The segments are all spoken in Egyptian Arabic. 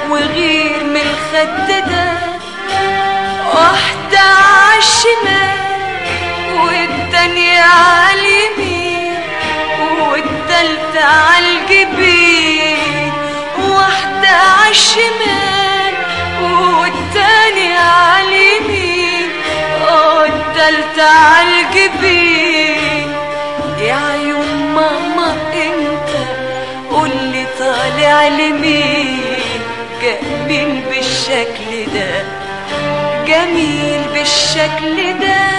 وغير من الخد ده واحدة عالشمال والتانية عاليمين والتالتة عالجبين واحدة عالشمال والتانية عاليمين والتالتة عالجبين يا عيون ماما انت قولي طالع لمين جميل بالشكل ده جميل بالشكل ده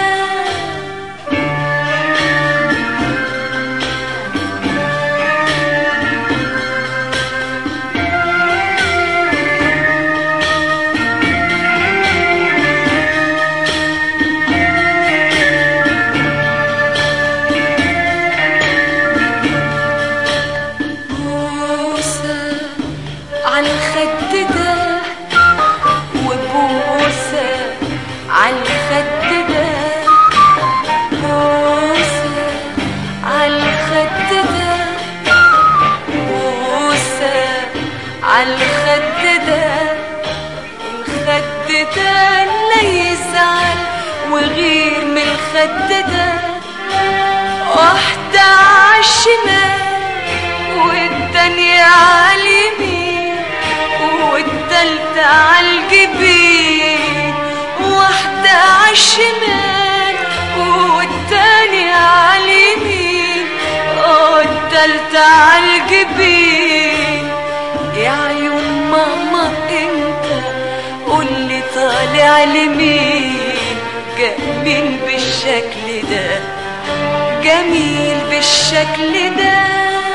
بوسة على الخد ده وبوسة على الخد ده بوسة على الخد ده بوسة على الخد ده الخد ده لا يزعل وغير من الخد ده واحدة عالشمال والتانية عاليمين والتالتة عالجبين واحدة عالشمال والتانية عاليمين والتالتة عالجبين يا عيون ماما انت قولي طالع لمين جميل بالشكل ده جميل بالشكل ده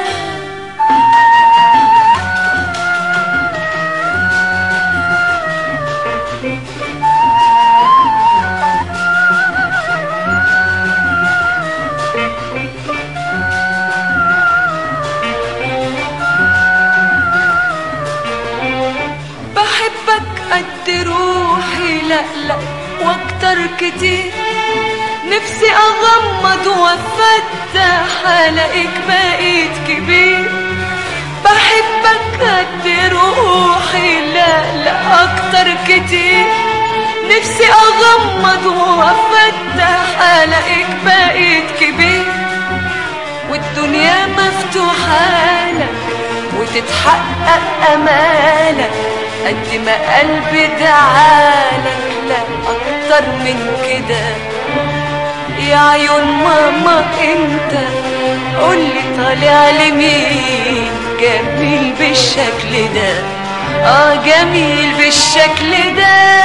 بحبك قد روحي لا لا واكتر كتير نفسي اغمض وافتح الاقيك بقيت كبير بحبك قد روحي لا لا اكتر كتير نفسي اغمض وافتح الاقيك بقيت كبير والدنيا مفتوحة لك وتتحقق امالك قد ما قلبي دعالك لا اكتر من كده يا عيون ماما انت قولي طالع لمين جميل بالشكل ده اه جميل بالشكل ده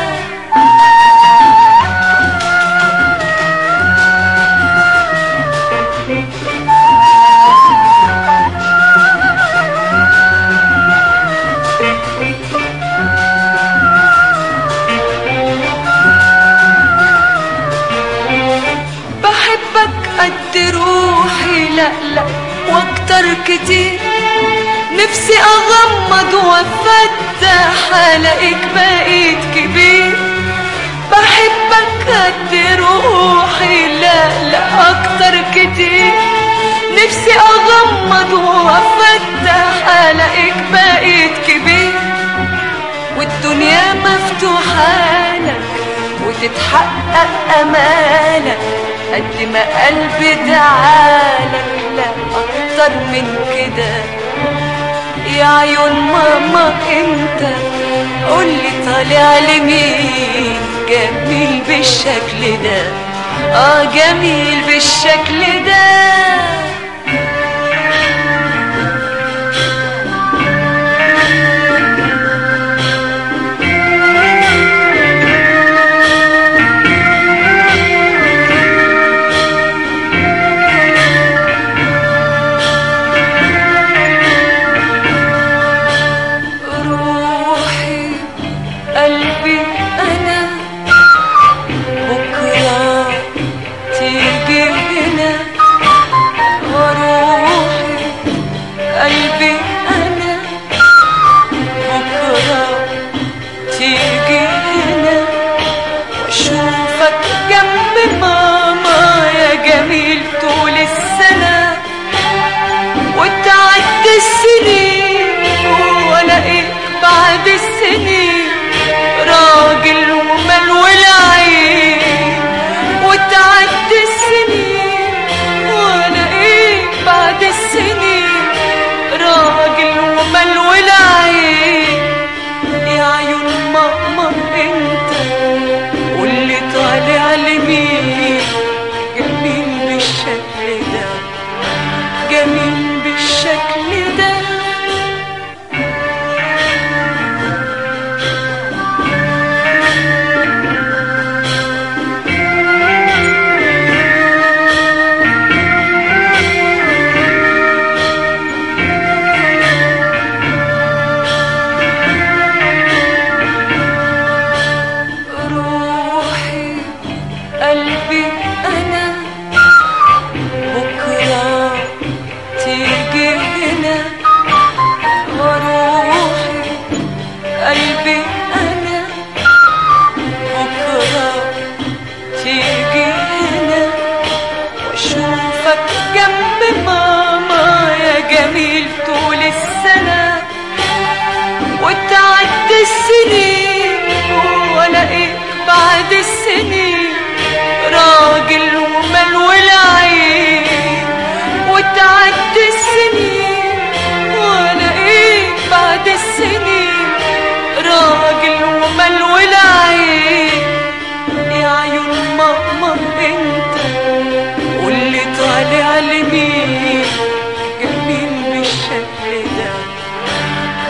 بحبك قد روحي لا لا واكتر كتير نفسي اغمض وافتح الاقيك بقيت كبير بحبك قد روحي لا لا اكتر كتير نفسي اغمض وافتح الاقيك بقيت كبير والدنيا مفتوحة لك وتتحقق امالك قد ما قلبي دعالك لا اكتر من كده يا عيون ماما انت قولي طالع لمين جميل بالشكل ده اه جميل بالشكل ده روحي قلبي انا بكره تيجي هنا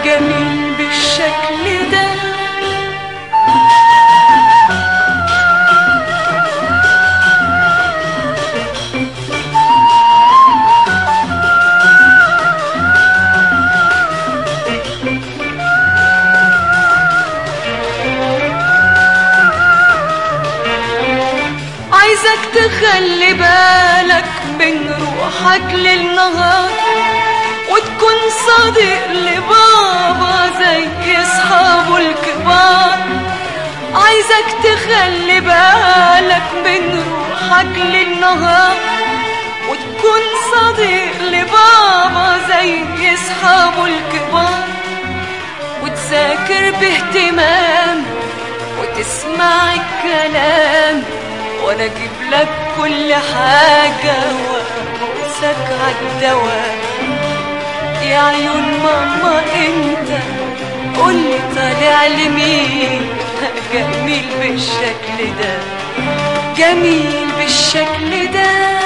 جميل بالشكل ده عايزك تخلي بالك من روحك للنهار وتكون صديق لبابا زي اصحابه الكبار عايزك تخلي بالك من روحك للنهار وتكون صديق لبابا زي اصحابه الكبار وتذاكر باهتمام وتسمع الكلام وانا اجيب لك كل حاجة وارقصك عالدوام يا عيون ماما انت قولي طالع لمين جميل بالشكل ده جميل بالشكل ده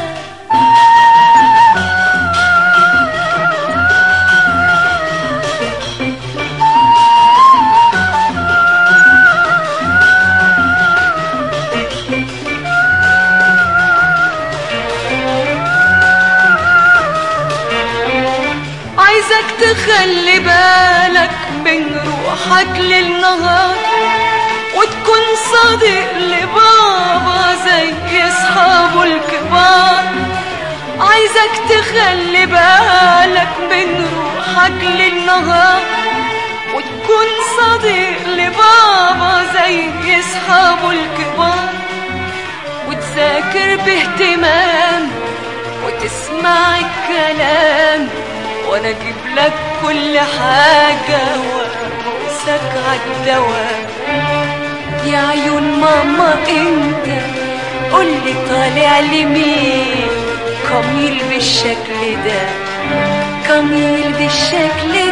عايزك تخلي بالك من روحك للنهار وتكون صديق لبابا زي اصحابه الكبار عايزك تخلي بالك من روحك للنهار وتكون صديق لبابا زي اصحابه الكبار وتذاكر باهتمام وتسمع الكلام وانا اجيب لك كل حاجة وارقصك عالدوام يا عيون ماما انت قولي طالع لمين كميل بالشكل ده كميل بالشكل